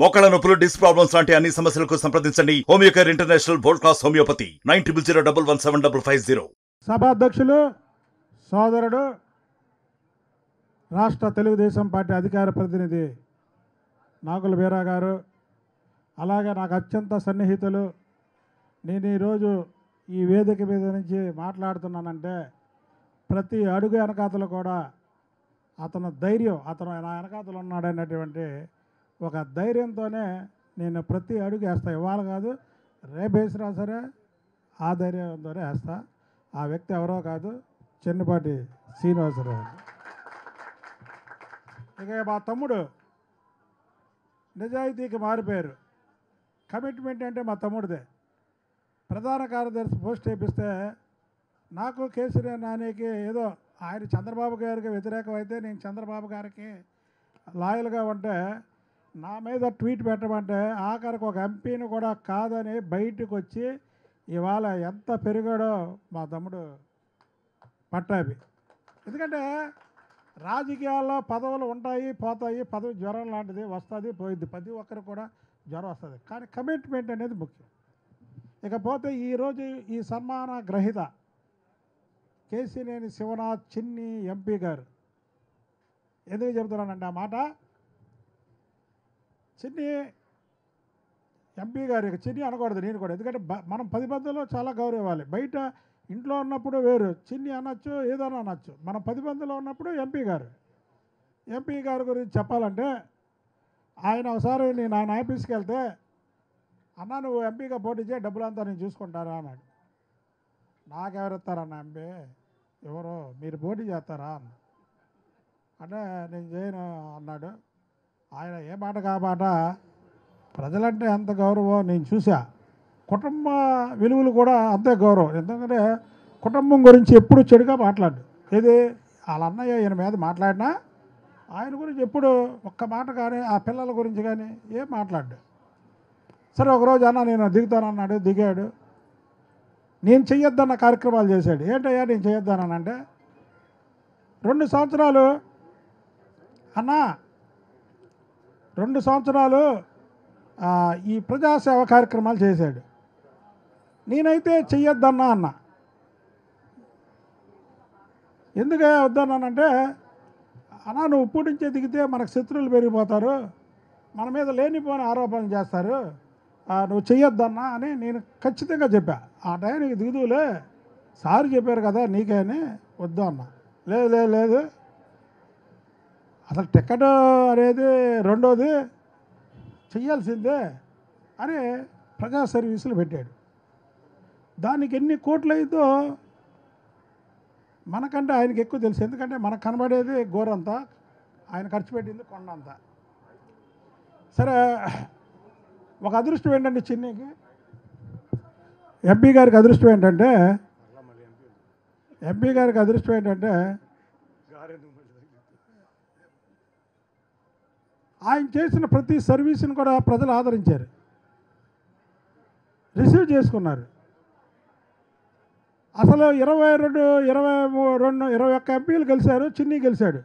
మోకాళ్ళ నొప్పులు disc problems లాంటి అన్ని సమస్యలకు సంప్రదించండి Homeocare international world class homeopathy nine triple zero double one seven double five zero సభాధ్యక్షులు సోదరుడు రాష్ట్ర తెలుగుదేశం పార్టీ అధికార ప్రతినిధి నాగుల వీరా గారు అలాగే నాకు అత్యంత సన్నిహితులు నేను ఈరోజు ఈ వేదిక మీద నుంచి మాట్లాడుతున్నానంటే ప్రతి అడుగు వెనకాతలు కూడా అతను ధైర్యం అతను నా వెనకాతలు ఉన్నాడనేటువంటి ఒక ధైర్యంతోనే నేను ప్రతి అడుగు వేస్తా ఇవాళ కాదు రేపు వేసినా సరే ఆ ధైర్యంతోనే వేస్తా ఆ వ్యక్తి ఎవరో కాదు చెన్నుపాటి శ్రీనివాసరావు ఇక మా తమ్ముడు నిజాయితీకి మారిపోయారు కమిట్మెంట్ అంటే మా తమ్ముడిదే ప్రధాన కార్యదర్శి పోస్ట్ వేపిస్తే నాకు కేసీఆర్ నానికి ఏదో ఆయన చంద్రబాబు గారికి వ్యతిరేకం అయితే నేను చంద్రబాబు గారికి లాయల్గా ఉంటే నా మీద ట్వీట్ పెట్టమంటే ఆఖరికి ఒక ఎంపీని కూడా కాదని బయటకు వచ్చి ఇవాళ ఎంత పెరిగాడో మా తమ్ముడు పట్టాభి ఎందుకంటే రాజకీయాల్లో పదవులు ఉంటాయి పోతాయి పదవి జ్వరం లాంటిది వస్తుంది పోయిద్ది ప్రతి ఒక్కరికి కూడా జ్వరం వస్తుంది కానీ కమిట్మెంట్ అనేది ముఖ్యం ఇకపోతే ఈరోజు ఈ సన్మాన గ్రహీత కేసీనేని శివనాథ్ చిన్ని ఎంపీ గారు ఎందుకు చెబుతున్నానండి ఆ మాట చిన్ని ఎంపీ గారు ఇక చిన్ని అనకూడదు నేను కూడా ఎందుకంటే బ- మనం పది మందిలో చాలా గౌరవం ఇవ్వాలి బయట ఇంట్లో ఉన్నప్పుడు వేరు చిన్ని అనొచ్చు ఏదైనా అనొచ్చు మనం పది మందిలో ఉన్నప్పుడు ఎంపీ గారు ఎంపీ గారి గురించి చెప్పాలంటే ఆయన ఒకసారి నేను ఆయన ఆఫీస్కి వెళ్తే అన్న నువ్వు ఎంపీగా పోటీ చేయి డబ్బులంతా నేను చూసుకుంటారా అన్నాడు నాకెవరు ఇస్తారన్న ఎంపీ ఎవరు మీరు పోటీ చేస్తారా అన్న అంటే నేను చేయను అన్నాడు ఆయన ఏ మాట కా మాట ప్రజలంటే ఎంత గౌరవం నేను చూసా కుటుంబ విలువలు కూడా అంతే గౌరవం ఎందుకంటే కుటుంబం గురించి ఎప్పుడు చెడుగా మాట్లాడు ఏది వాళ్ళ అన్నయ్య ఈయన మీద మాట్లాడినా ఆయన గురించి ఎప్పుడు ఒక్క మాట కానీ ఆ పిల్లల గురించి కానీ ఏం మాట్లాడు సరే ఒకరోజు అన్న నేను దిగుతానన్నాడు దిగాడు నేను చెయ్యొద్దన్న కార్యక్రమాలు చేశాడు ఏంటయ్యా నేను చెయ్యొద్దానంటే రెండు సంవత్సరాలు అన్నా రెండు సంవత్సరాలు ఆ, ఈ ప్రజాసేవ కార్యక్రమాలు చేశాడు నేనైతే చెయ్యొద్దన్నా అన్న ఎందుకు వద్దన్నానంటే అన్నా నువ్వు ఇప్పుడు నుంచే దిగితే మనకు శత్రువులు పెరిగిపోతారు మన మీద లేనిపోని ఆరోపణలు చేస్తారు ఆ, నువ్వు చెయ్యొద్దన్నా అని నేను ఖచ్చితంగా చెప్పా ఆ టైంకి దిగుదులే సార్ చెప్పారు కదా నీకే అని వద్దు అన్న లేదు లేదు లేదు అసలు టికెట్ అనేది రెండోది చెయ్యాల్సిందే అని ప్రజా సర్వీసులు పెట్టాడు దానికి ఎన్ని కోట్లు అయిందో మనకంటే ఆయనకి ఎక్కువ తెలుసు ఎందుకంటే మనకు కనబడేది గోరంతా ఆయన ఖర్చు పెట్టింది కొండంతా సరే ఒక అదృష్టం ఏంటంటే చిన్నకి ఎంపీ గారికి అదృష్టం ఏంటంటే ఎంపీ గారికి అదృష్టం ఏంటంటే ఆయన చేసిన ప్రతి సర్వీస్ని కూడా ప్రజలు ఆదరించారు రిసీవ్ చేసుకున్నారు అసలు ఇరవై రెండు ఇరవై మూ- రెండు ఇరవై ఒక్క ఎంపీలు గెలిచారు చిన్ని గెలిచాడు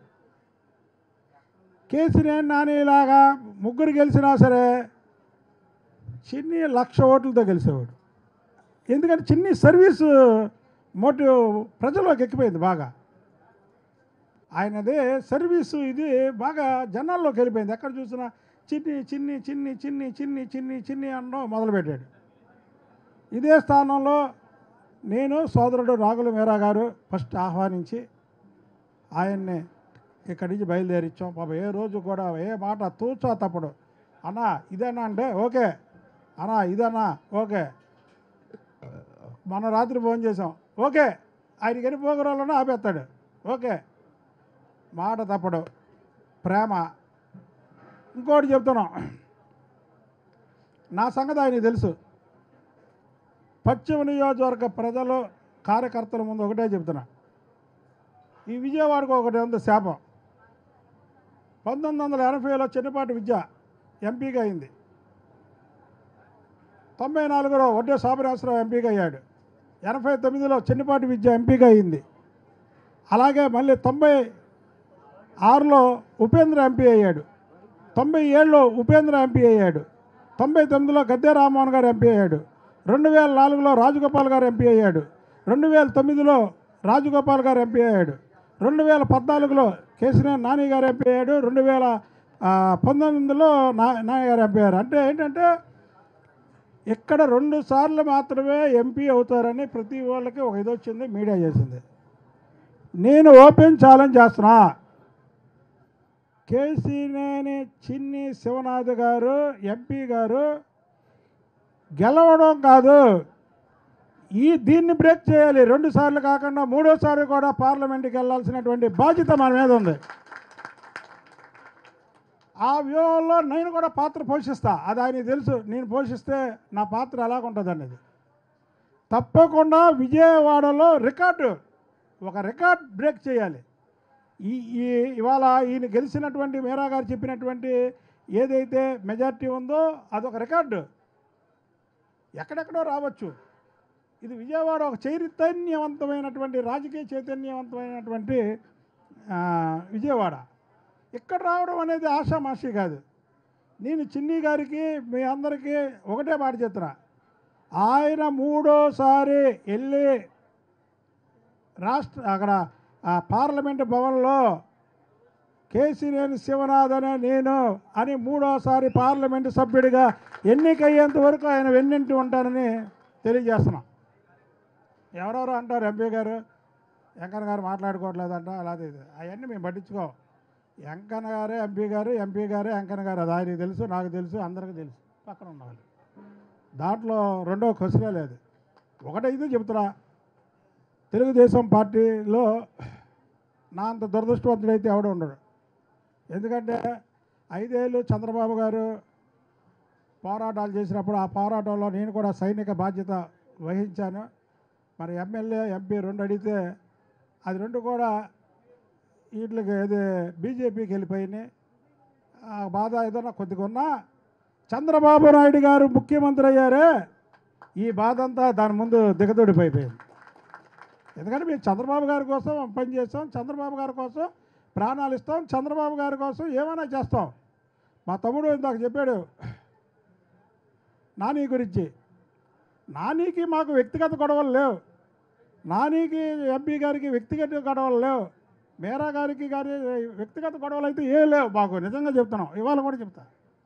కేసీఆర్ నానిలాగా ముగ్గురు గెలిచినా సరే చిన్ని లక్ష ఓట్లతో గెలిచేవాడు ఎందుకంటే చిన్ని సర్వీసు మోటివ్ ప్రజల్లోకి ఎక్కిపోయింది బాగా ఆయనది సర్వీసు ఇది బాగా జనాల్లోకి వెళ్ళిపోయింది ఎక్కడ చూసినా చిన్ని చిన్ని చిన్ని చిన్ని చిన్ని చిన్ని చిన్ని అనడం మొదలుపెట్టాడు ఇదే స్థానంలో నేను సోదరుడు రాఘుల మీరా గారు ఫస్ట్ ఆహ్వానించి ఆయన్ని ఇక్కడి నుంచి బయలుదేరిచ్చాం పాప ఏ రోజు కూడా ఏ మాట తూచా తప్పుడు అన్నా ఇదేనా అంటే ఓకే అన్నా ఇదన్నా ఓకే మొన్న రాత్రి ఫోన్ చేసాం ఓకే ఆయనకి ఎన్ని పోగరాలన్నా ఆపేస్తాడు ఓకే మాట తప్పడు ప్రేమ ఇంకోటి చెప్తున్నాం నా సంగతి ఆయనకి తెలుసు పశ్చిమ నియోజకవర్గ ప్రజలు కార్యకర్తల ముందు ఒకటే చెప్తున్నా ఈ విజయవాడకు ఒకటి ఉంది శాపం పంతొమ్మిది వందల ఎనభైలో చిన్నపాటి విద్య ఎంపీగా అయింది తొంభై నాలుగులో వడ్డే శోభనాశ్వరరావు ఎంపీగా అయ్యాడు ఎనభై తొమ్మిదిలో చిన్నపాటి విద్య ఎంపీగా అయింది అలాగే మళ్ళీ తొంభై ఆరులో ఉపేంద్ర ఎంపీ అయ్యాడు తొంభై ఏళ్ళు ఉపేంద్ర ఎంపీ అయ్యాడు తొంభై తొమ్మిదిలో గద్దె రామ్మోహన్ గారు ఎంపీ అయ్యాడు రెండు వేల నాలుగులో రాజగోపాల్ గారు ఎంపీ అయ్యాడు రెండు వేల తొమ్మిదిలో రాజగోపాల్ గారు ఎంపీ అయ్యాడు రెండు వేల పద్నాలుగులో కేసీఆర్ నాని గారు ఎంపీ అయ్యాడు రెండు వేల ఆ, పంతొమ్మిదిలో నా నాని గారు ఎంపీ అయ్యారు అంటే ఏంటంటే ఇక్కడ రెండు సార్లు మాత్రమే ఎంపీ అవుతారని ప్రతి వాళ్ళకి ఒక ఇది వచ్చింది మీడియా చేసింది నేను ఓపెన్ ఛాలెంజ్ చేస్తున్నా కేసీనేని చిన్ని శివనాథ్ గారు ఎంపీ గారు గెలవడం కాదు ఈ దీన్ని బ్రేక్ చేయాలి రెండు సార్లు కాకుండా మూడోసారి కూడా పార్లమెంట్కి వెళ్ళాల్సినటువంటి బాధ్యత మన మీద ఉంది ఆ వ్యూహంలో నేను కూడా పాత్ర పోషిస్తా అది ఆయనకి తెలుసు నేను పోషిస్తే నా పాత్ర ఎలాగుంటుంది అనేది తప్పకుండా విజయవాడలో రికార్డు ఒక రికార్డ్ బ్రేక్ చేయాలి ఈ ఈ ఇవాళ ఈయన గెలిచినటువంటి మీరా గారు చెప్పినటువంటి ఏదైతే మెజార్టీ ఉందో అదొక రికార్డు ఎక్కడెక్కడో రావచ్చు ఇది విజయవాడ ఒక చైతన్యవంతమైనటువంటి రాజకీయ చైతన్యవంతమైనటువంటి ఆ, విజయవాడ ఇక్కడ రావడం అనేది ఆషామాషి కాదు నేను చిన్ని గారికి మీ అందరికీ ఒకటే మాట చెప్తున్నా ఆయన మూడోసారి వెళ్ళి రాష్ట్ర అక్కడ ఆ పార్లమెంట్ భవన్లో కేసీనేని శివనాథ్ అనే నేను అని మూడోసారి పార్లమెంటు సభ్యుడిగా ఎన్నికయ్యేంత వరకు ఆయన వెన్నింటి ఉంటానని తెలియజేస్తున్నాం ఎవరెవరు అంటారు ఎంపీ గారు వెంకన్న గారు మాట్లాడుకోవట్లేదంట అలాగే ఇది అవన్నీ మేము పట్టించుకోం వెంకన్న గారే ఎంపీ గారు ఎంపీ గారే వెంకన్న గారు అది ఆయనకి తెలుసు నాకు తెలుసు అందరికీ తెలుసు పక్కన ఉన్నవాళ్ళు దాంట్లో రెండో క్వశ్చనే లేదు ఒకటైతే చెప్తున్నా తెలుగుదేశం పార్టీలో నా అంత దురదృష్టవంతుడైతే ఎవడు ఉండడు ఎందుకంటే ఐదేళ్ళు చంద్రబాబు గారు పోరాటాలు చేసినప్పుడు ఆ పోరాటంలో నేను కూడా సైనిక బాధ్యత వహించాను మరి ఎమ్మెల్యే ఎంపీ రెండు అడిగితే అది రెండు కూడా వీటికి ఏది బీజేపీకి వెళ్ళిపోయినాయి ఆ బాధ ఏదైనా కొద్దిగా ఉన్నా చంద్రబాబు నాయుడు గారు ముఖ్యమంత్రి అయ్యారే ఈ బాధ అంతా దాని ముందు దిగదొడిపోయిపోయింది ఎందుకంటే మేము చంద్రబాబు గారి కోసం పనిచేస్తాం చంద్రబాబు గారి కోసం ప్రాణాలు ఇస్తాం చంద్రబాబు గారి కోసం ఏమైనా చేస్తాం మా తమ్ముడు ఇందాక చెప్పాడు నాని గురించి నానికి మాకు వ్యక్తిగత గొడవలు లేవు నానికి ఎంపీ గారికి వ్యక్తిగత గొడవలు లేవు మేరా గారికి గారి వ్యక్తిగత గొడవలు అయితే ఏం లేవు మాకు నిజంగా చెప్తున్నాం ఇవాళ కూడా చెప్తా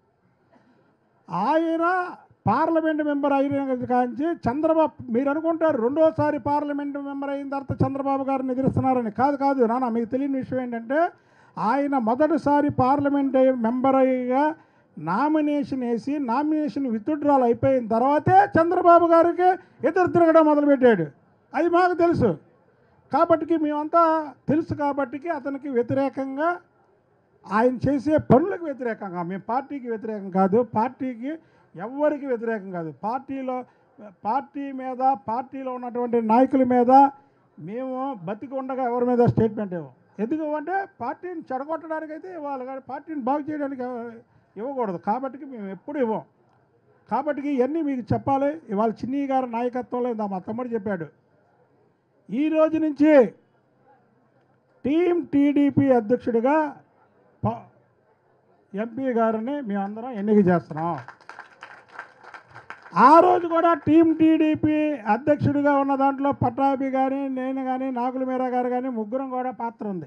ఆయన పార్లమెంట్ మెంబర్ అయిన కాంచి చంద్రబాబు మీరు అనుకుంటారు రెండోసారి పార్లమెంట్ మెంబర్ అయిన తర్వాత చంద్రబాబు గారిని ఎదురుస్తున్నారని కాదు కాదు నాన్న మీకు తెలియని విషయం ఏంటంటే ఆయన మొదటిసారి పార్లమెంట్ మెంబర్ అయ్యగా నామినేషన్ వేసి నామినేషన్ విత్డ్రాల్ అయిపోయిన తర్వాతే చంద్రబాబు గారికి ఎదురు తిరగడం మొదలుపెట్టాడు అది మాకు తెలుసు కాబట్టి మేమంతా తెలుసు కాబట్టి అతనికి వ్యతిరేకంగా ఆయన చేసే పనులకు వ్యతిరేకంగా మేము పార్టీకి వ్యతిరేకం కాదు పార్టీకి ఎవ్వరికి వ్యతిరేకం కాదు పార్టీలో పార్టీ మీద పార్టీలో ఉన్నటువంటి నాయకుల మీద మేము బతికి ఉండగా ఎవరి మీద స్టేట్మెంట్ ఇవ్వం ఎందుకు అంటే పార్టీని చెడగొట్టడానికి అయితే ఇవ్వాలి కానీ పార్టీని బాగు చేయడానికి ఇవ్వ- ఇవ్వకూడదు కాబట్టి మేము ఎప్పుడు ఇవ్వం కాబట్టి ఇవన్నీ మీకు చెప్పాలి ఇవాళ చిన్ని గారి నాయకత్వంలో ఇందా మా తమ్ముడు చెప్పాడు ఈ రోజు నుంచి టీం టీడీపీ అధ్యక్షుడిగా ప- ఎంపీ గారిని మేమందరం ఎన్నిక చేస్తున్నాం ఆ రోజు కూడా టీం టీడీపీ అధ్యక్షుడిగా ఉన్న దాంట్లో పట్టాభి కానీ నేను కానీ నాగుల మీరా గారు కానీ ముగ్గురం కూడా పాత్ర ఉంది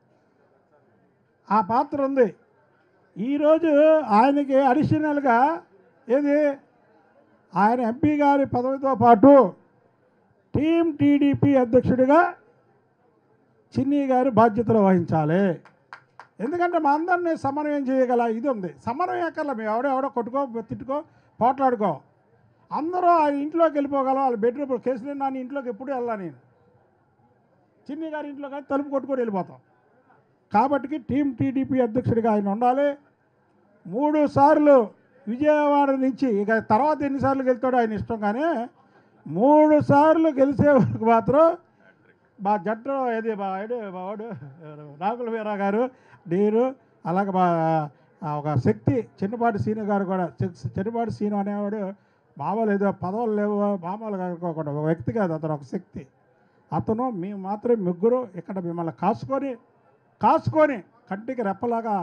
ఆ పాత్ర ఉంది ఈరోజు ఆయనకి అడిషనల్గా ఏది ఆయన ఎంపీ గారి పదవితో పాటు టీం టీడీపీ అధ్యక్షుడిగా చిన్ని గారు బాధ్యతలు వహించాలి ఎందుకంటే మా అందరినీ సమన్వయం చేయగల ఇది ఉంది సమన్వయం ఎక్కర్ల మేము ఎవడో ఎవడో కొట్టుకో తిట్టుకో పోట్లాడుకో అందరూ ఆయన ఇంట్లోకి వెళ్ళిపోగలం వాళ్ళ బెడ్రూమ్ కేసులు నాని ఇంట్లోకి ఎప్పుడు వెళ్ళా నేను చిన్ని గారి ఇంట్లో కానీ తలుపు కొట్టుకొని వెళ్ళిపోతాం కాబట్టి టీం టీడీపీ అధ్యక్షుడిగా ఆయన ఉండాలి మూడు సార్లు విజయవాడ నుంచి ఇక తర్వాత ఎన్నిసార్లు గెలుతాడో ఆయన ఇష్టం కానీ మూడు సార్లు గెలిచే వరకు మాత్రం మా జట్టు ఏది మా ఏడు మా వాడు ఎవరు? రాకుల వీరా గారు నేను అలాగే మా ఆ, ఒక శక్తి చిన్నపాటి సీను గారు కూడా చి- చిన్నపాటి సీను అనేవాడు మామూలు ఏదో పదవులు లేవు మామూలుగా అనుకోకుండా ఒక వ్యక్తి కాదు అతను ఒక శక్తి అతను మేము మాత్రం ముగ్గురు ఇక్కడ మిమ్మల్ని కాసుకొని కాసుకొని కంటికి రెప్పలాగా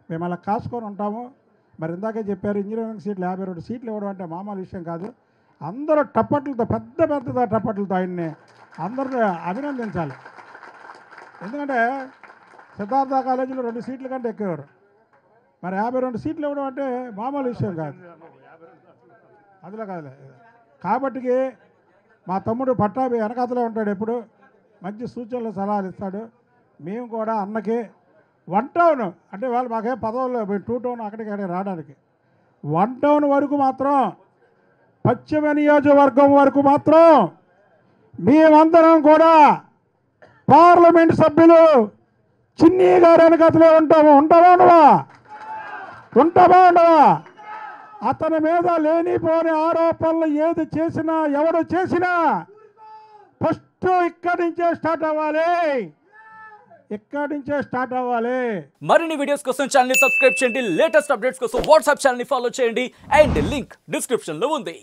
మేము అలా కాసుకొని ఉంటాము మరి ఇందాకే చెప్పారు ఇంజనీరింగ్ సీట్లు యాభై రెండు సీట్లు ఇవ్వడం అంటే మామూలు విషయం కాదు అందరూ టప్పట్లతో పెద్ద పెద్ద టప్పట్లతో ఆయన్ని అందరూ అభినందించాలి ఎందుకంటే సిద్ధార్థ కాలేజీలో రెండు సీట్ల కంటే ఎక్కువరు మరి యాభై రెండు సీట్లు ఇవ్వడం అంటే మామూలు విషయం కాదు అందులో కాదులే కాబట్టికి మా తమ్ముడు పట్టాభి వెనకాతలే ఉంటాడు ఎప్పుడు మంచి సూచనలు సలహాలు ఇస్తాడు మేము కూడా అన్నకి వన్ టౌన్ అంటే వాళ్ళు మాకే పదవులు టూ టౌన్ అక్కడికి అక్కడికి రావడానికి వన్ టౌన్ వరకు మాత్రం పశ్చిమ నియోజకవర్గం వరకు మాత్రం మేమందరం కూడా పార్లమెంట్ సభ్యులు చిన్ని గారు వెనకతలే ఉంటాము ఉంటావా ఉండవా ఉంటావా ఉండవా అతని మీద లేనిపోని ఆరోపణలు ఏది చేసినా ఎవడు చేసినా ఫస్ట్ ఇక్కడి నుంచే స్టార్ట్ అవ్వాలి ఇక్కడి నుంచే స్టార్ట్ అవ్వాలి మరిన్ని వీడియోస్ కోసం ఛానల్ ని సబ్స్క్రైబ్ చేయండి లేటెస్ట్ అప్డేట్స్ కోసం వాట్సాప్ ఛానల్ ని ఫాలో చేయండి అండ్ లింక్ డిస్క్రిప్షన్ లో ఉంది